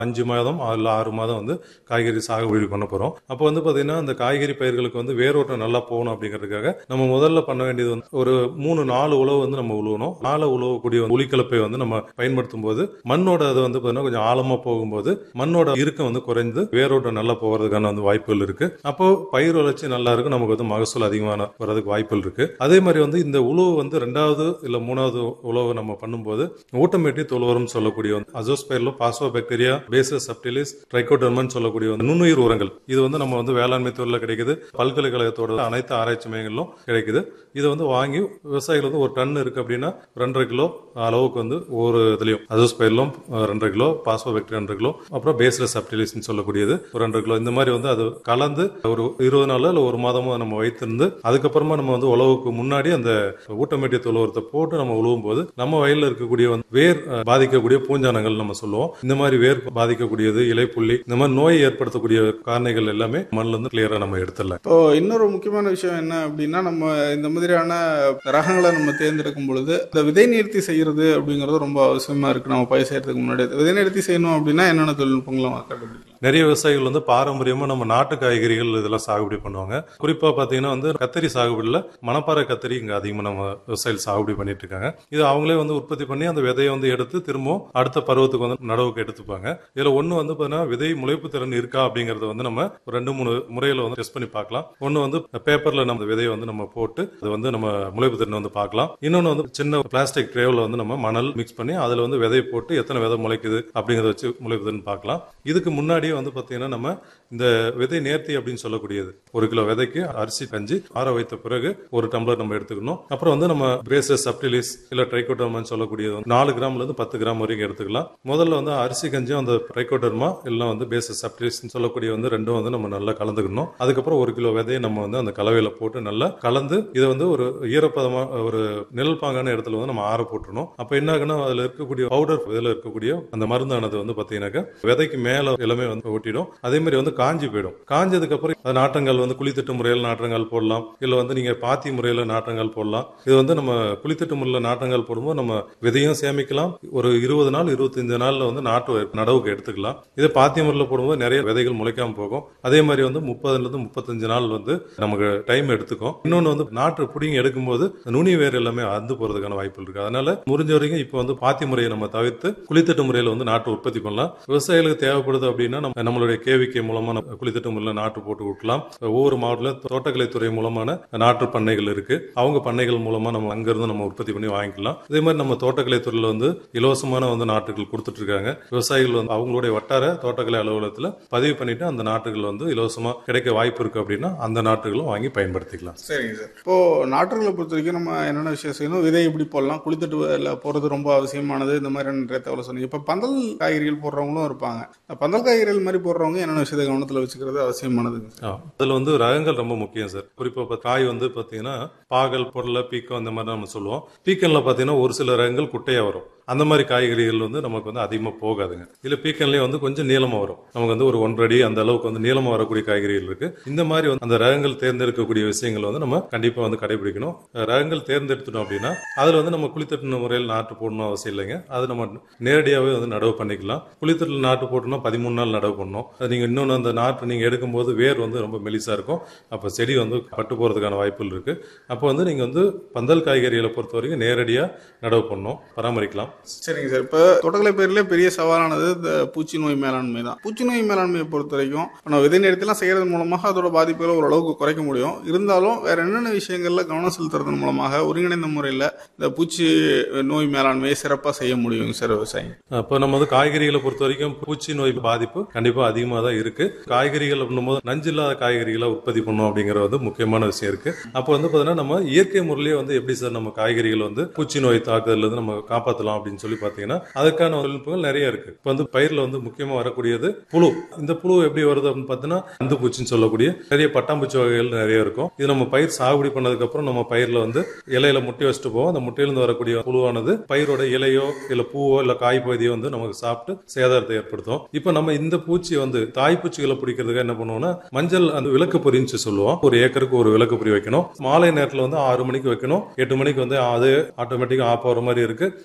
அஞ்சு மாதம் இல்ல ஆறு மாதம் வந்து காய்கறி சாகுபடி பண்ண போறோம் அப்போ வந்து பாத்தீங்கன்னா அந்த காய்கறி பயிர்களுக்கு வந்து வேரோட்டம் நல்லா போகணும் அப்படிங்கிறதுக்காக நம்ம முதல்ல பண்ண வேண்டியது வந்து ஒரு மூணு நாலு உழவு வந்து நம்ம உழுவணும் நாலு உழவக்கூடிய உளிக்கலப்பை வந்து நம்ம பயன்படுத்தும் போது மண்ணோட அது வந்து பாத்தீங்கன்னா கொஞ்சம் ஆழமா போகும்போது மண்ணோட இறுக்கம் வந்து குறைந்து வேரோட்டம் நல்லா போகிறதுக்கான வந்து வாய்ப்புகள் இருக்கு அப்போ பயிர் வளர்ச்சி நல்லா இருக்கும் நமக்கு வந்து மகசூல் அதிகமான வரதுக்கு வாய்ப்புகள் இருக்கு அதே மாதிரி வந்து இந்த உழவு வந்து ரெண்டாவது இல்ல மூணாவது உழவு நம்ம பண்ணும்போது ஊட்டமேட்டி தொழுவரம் சொல்லக்கூடிய வந்து azospirillum phosphobacteria bacillus subtilis trichoderma சொல்லக்கூடிய வந்து நுண்ணுயிர் உரங்கள் இது வந்து நம்ம வந்து வேளாண்மை துறையில் கிடைக்குது பல்கலைக்கழகத்தோட அனைத்து ஆராய்ச்சி மையங்களிலும் கிடைக்குது இதை வந்து வாங்கி விவசாயிகள் வந்து ஒரு டன் இருக்கு அப்படின்னா ரெண்டரை கிலோ அளவுக்கு வந்து ஒரு இதுலயும் அசோஸ்பைர்லும் ரெண்டரை கிலோ பாஸ்வோ பாக்டீரியா ரெண்டரை கிலோ அப்புறம் பேஸ்லெஸ் சப்டிலிஸ்னு சொல்லக்கூடியது ஒரு ரெண்டரை கிலோ இந்த மாதிரி வந்து அது கலந்து ஒரு இருபது நாள் இல்ல ஒரு மாதமோ நம்ம வைத்திருந்து அதுக்கப்புறமா நம்ம வந்து உழவுக்கு முன்னாடி அந்த ஊட்டமேட்டிய தொழுவரத்தை போட்டு நம்ம உழுவும் போது நம்ம வயல்ல இருக்கக்கூடிய வந்து வேர் அஹ், பாதிக்கக்கூடிய பூஞ்சானங்கள் நம்ம சொல்லுவோம் இந்த மாதிரி வேர் பாதிக்கக்கூடியது இலைப்புள்ளி இந்த மாதிரி நோய் ஏற்படுத்தக்கூடிய காரணிகள் எல்லாமே மண்ணுல இருந்து கிளியரா நம்ம எடுத்துடலாம் இப்போ இன்னொரு முக்கியமான விஷயம் என்ன அப்படின்னா நம்ம இந்த மாதிரியான ரகங்களை நம்ம தேர்ந்தெடுக்கும் பொழுது இந்த விதை நிறுத்தி செய்யறது அப்படிங்கிறது ரொம்ப அவசியமா இருக்கு நம்ம பயிர் செய்யறதுக்கு முன்னாடி விதை நிறுத்தி செய்யணும் அப்படின்னா என்னென்ன தொழில்நுட்பங்களை நம்ம கண்டுபிடிக்கலாம் நிறைய விவசாயிகள் வந்து பாரம்பரியமா நம்ம நாட்டு காய்கறிகள் இதெல்லாம் சாகுபடி பண்ணுவாங்க குறிப்பா பாத்தீங்கன்னா வந்து கத்தரி சாகுபடியில மணப்பாறை கத்தரி இங்க அதிகமா நம்ம விவசாயிகள் சாகுபடி பண்ணிட்டு இருக்காங்க இது அவங்களே வந்து உற்பத்தி பண்ணி அந்த விதையை வந்து எடுத்து திரும்பவும் அடுத்த பருவத்துக்கு வந்து நடவுக்கு எடுத்துப்பாங்க இதுல ஒண்ணு வந்து பாத்தீங்கன்னா விதை முளைப்பு திறன் இருக்கா அப்படிங்கறத வந்து நம்ம ஒரு ரெண்டு மூணு முறையில வந்து டெஸ்ட் பண்ணி பார்க்கலாம் ஒண்ணு வந்து பேப்பர்ல நம்ம விதையை வந்து நம்ம போட்டு அது வந்து நம்ம முளைப்பு திறன் வந்து பார்க்கலாம் இன்னொன்னு வந்து சின்ன பிளாஸ்டிக் ட்ரேவில் வந்து நம்ம மணல் மிக்ஸ் பண்ணி அதுல வந்து விதையை போட்டு எத்தனை விதை முளைக்குது அப்படிங்கறத வச்சு முளைப்பு திறன் பார்க்கலாம் இதுக்கு முன்னாடியே வந்து பாத்தீங்கன்னா நம்ம இந்த விதை நேர்த்தி அப்படின்னு சொல்லக்கூடியது ஒரு கிலோ விதைக்கு அரிசி கஞ்சி ஆற வைத்த பிறகு ஒரு டம்ளர் நம்ம எடுத்துக்கணும் அப்புறம் வந்து நம்ம பிரேசஸ் சப்டிலிஸ் இல்ல ட்ரைகோடர்மான்னு சொல்லக்கூடியது வந்து நாலு கிராம்ல இருந்து பத்து கிராம் வரைக்கும் எடுத்துக்கலாம் முதல்ல வந்து அரிசி கஞ்சும் அந்த ட்ரைகோடர்மா இல்லை வந்து பேசஸ் சப்டிலிஸ் சொல்லக்கூடிய வந்து ரெண்டும் வந்து நம்ம நல்லா கலந்துக்கணும் அதுக்கப்புறம் ஒரு கிலோ விதையை நம்ம வந்து அந்த கலவையில போட்டு நல்லா கலந்து இதை வந்து ஒரு ஈரப்பதமா ஒரு நிழல் பாங்கான இடத்துல வந்து நம்ம ஆற போட்டுருணும் அப்ப என்ன ஆகுன்னா அதுல இருக்கக்கூடிய பவுடர் இதுல இருக்கக்கூடிய அந்த மருந்தானது வந்து பாத்தீங்கன்னாக்கா விதைக்கு மேல எல்லாமே வந்து ஒட்டிடும் அதே மாதிரி வந்து காஞ்சி போயிடும் காஞ்சதுக்கு அப்புறம் அது நாற்றங்கால் வந்து குளித்தட்டு முறையில் நாற்றங்கால் போடலாம் இல்ல வந்து நீங்க பாத்தி முறையில நாற்றங்கால் போடலாம் இது வந்து நம்ம குளித்தட்டு முறையில் நாற்றங்கால் போடும்போது நம்ம விதையும் சேமிக்கலாம் ஒரு இருபது நாள் இருபத்தஞ்சு நாள்ல வந்து நாட்டு நடவுக்கு எடுத்துக்கலாம் இதே பாத்தி முறையில் போடும்போது நிறைய விதைகள் முளைக்காம போகும் அதே மாதிரி வந்து முப்பதுல இருந்து முப்பத்தஞ்சு நாள் வந்து நமக்கு டைம் எடுத்துக்கும் இன்னொன்னு வந்து நாற்று புடிங்கி எடுக்கும்போது நுனி வேர் எல்லாமே அந்து போறதுக்கான வாய்ப்புகள் இருக்கு அதனால முடிஞ்ச வரைக்கும் இப்போ வந்து பாத்தி முறையை நம்ம தவிர்த்து குளித்தட்டு முறையில வந்து நாட்டு உற்பத்தி பண்ணலாம் விவசாயிகளுக்கு தேவைப்படுது அப்படின்னா நம்ம நம்மளுடைய கேவிகே மூலமா நம்ம குளித்தட்டு முறையில் நாட்டு போட்டு விட்டலாம் ஒவ்வொரு மாவட்டத்தில் தோட்டக்கலைத்துறை மூலமான நாட்டு பண்ணைகள் இருக்கு அவங்க பண்ணைகள் மூலமா நம்ம அங்கிருந்து நம்ம உற்பத்தி பண்ணி வாங்கிக்கலாம் இதே மாதிரி நம்ம தோட்டக்கலைத்துறையில வந்து இலவசமான வந்து நாட்டுகள் கொடுத்துட்டு இருக்காங்க விவசாயிகள் வந்து அவங்களுடைய வட்டார தோட்டக்கலை அலுவலகத்துல பதிவு பண்ணிட்டு அந்த நாட்டுகள் வந்து இலவசமா கிடைக்க வாய்ப்பு இருக்கு அப்படின்னா அந்த நாட்டுகளும் வாங்கி பயன்படுத்திக்கலாம் சரிங்க சார் இப்போ நாற்றுகளை பொறுத்த வரைக்கும் நம்ம என்னென்ன விஷயம் செய்யணும் விதை எப்படி போடலாம் குளித்தட்டு போறது ரொம்ப அவசியமானது இந்த மாதிரி நிறைய தகவல் சொன்னீங்க இப்போ பந்தல் காய்கறிகள் போடுறவங்களும் இருப்பாங்க இந்த பந்தல் காய்கறிகள் மாதிரி போடுறவங்க என்னென்ன விஷயத்தை கவனத்தில் வச்சுக்கிறது அவசியமானதுங்க சார் ஆ, அதுல வந்து ரகங்கள் ரொம்ப முக்கியம் சார் குறிப்பா இப்ப காய் வந்து பாத்தீங்கன்னா பாகல் பொருளை பீக்கம் அந்த மாதிரி நம்ம சொல்லுவோம் பீக்கன்ல பாத்தீங்கன்னா ஒரு சில ரகங்கள் குட்டையா வரும் அந்த மாதிரி காய்கறிகள் வந்து நமக்கு வந்து அதிகமா போகாதுங்க இல்ல பீக்கன்லயே வந்து கொஞ்சம் நீளமா வரும் நமக்கு வந்து ஒரு ஒன்றரை அடி அந்த அளவுக்கு வந்து நீளமா வரக்கூடிய காய்கறிகள் இருக்கு இந்த மாதிரி வந்து அந்த ரகங்கள் தேர்ந்தெடுக்கக்கூடிய விஷயங்கள் வந்து நம்ம கண்டிப்பா வந்து கடைபிடிக்கணும் ரகங்கள் தேர்ந்தெடுத்துட்டோம் அப்படின்னா அதுல வந்து நம்ம குளித்தட்டு முறையில் நாட்டு போடணும் அவசியம் இல்லைங்க அது நம்ம நேரடியாவே வந்து நடவு பண்ணிக்கலாம் குளித்தட்டில் நாட்டு போட்டோம்னா பதிமூணு நாள் நடவு பண்ணணும் அது நீங்க இன்னொன்று அந்த நாட்டு நீங்க எடுக்கும்போது வேர் வந்து ரொம்ப மெலிசா இருக்கும் அப்ப செடி வந்து பட்டு போறதுக்கான வாய்ப்புகள் இருக்கு அப்போ வந்து நீங்க வந்து பந்தல் காய்கறிகளை பொறுத்த வரைக்கும் நேரடியா நடவு பண்ணணும் பராமரிக்கலாம் சரிங்க சார் இப்போ தோட்டக்கலை பயிரிலே பெரிய சவாலானது இந்த பூச்சி நோய் மேலாண்மை தான் பூச்சி நோய் மேலாண்மையை பொறுத்த வரைக்கும் நம்ம விதை நேரத்தெல்லாம் செய்யறது மூலமாக அதோட பாதிப்புகளை ஓரளவுக்கு குறைக்க முடியும் இருந்தாலும் வேற என்னென்ன விஷயங்கள்ல கவனம் செலுத்துறதன் மூலமாக ஒருங்கிணைந்த முறையில் இந்த பூச்சி நோய் மேலாண்மையை சிறப்பாக செய்ய முடியும் சார் விவசாயி அப்போ நம்ம வந்து காய்கறிகளை பொறுத்த வரைக்கும் பூச்சி நோய் பாதிப்பு கண்டிப்பா அதிகமாக தான் இருக்கு காய்கறிகள் அப்படின்னும்போது நஞ்சு இல்லாத காய்கறிகளை உற்பத்தி பண்ணணும் அப்படிங்கிற வந்து முக்கியமான விஷயம் இருக்கு அப்போ வந்து பார்த்தீங்கன்னா நம்ம இயற்கை முறையிலேயே வந்து எப்படி சார் நம்ம காய்கறிகள் வந்து பூச்சி நோய் தாக்குதல்ல இருந்து நம்ம காப்பாற்றலாம் அப்படின்னு சொல்லி பார்த்தீங்கன்னா அதுக்கான தொழில்நுட்பங்கள் நிறைய இருக்கு இப்போ வந்து பயிரில் வந்து முக்கியமாக வரக்கூடியது புழு இந்த புழு எப்படி வருது அப்படின்னு பார்த்தீங்கன்னா அந்த பூச்சின்னு சொல்லக்கூடிய நிறைய பட்டாம்பூச்சி வகைகள் நிறைய இருக்கும் இது நம்ம பயிர் சாகுபடி பண்ணதுக்கு அப்புறம் நம்ம பயிரில் வந்து இலையில முட்டை வச்சுட்டு போவோம் அந்த முட்டையிலிருந்து வரக்கூடிய புழுவானது பயிரோட இலையோ இல்ல பூவோ இல்ல காய் பகுதியோ வந்து நமக்கு சாப்பிட்டு சேதாரத்தை ஏற்படுத்தும் இப்போ நம்ம இந்த பூச்சி வந்து தாய் பூச்சிகளை பிடிக்கிறதுக்கு என்ன பண்ணுவோம்னா மஞ்சள் அந்த விளக்கு பொறின்னு சொல்லுவோம் ஒரு ஏக்கருக்கு ஒரு விளக்கு பொறி வைக்கணும் மாலை நேரத்தில் வந்து ஆறு மணிக்கு வைக்கணும் எட்டு மணிக்கு வந்து அது ஆட்டோமேட்டிக்கா ஆஃப் ஆகிற மாதிரி இருக்கு இல்ல நம்ம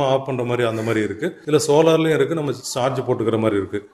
ஆஃப் பண்ற மாதிரி அந்த மாதிரி இருக்கு இல்ல சோலார்லயும் இருக்கு நம்ம சார்ஜ் போட்டுக்கிற மாதிரி இருக்கு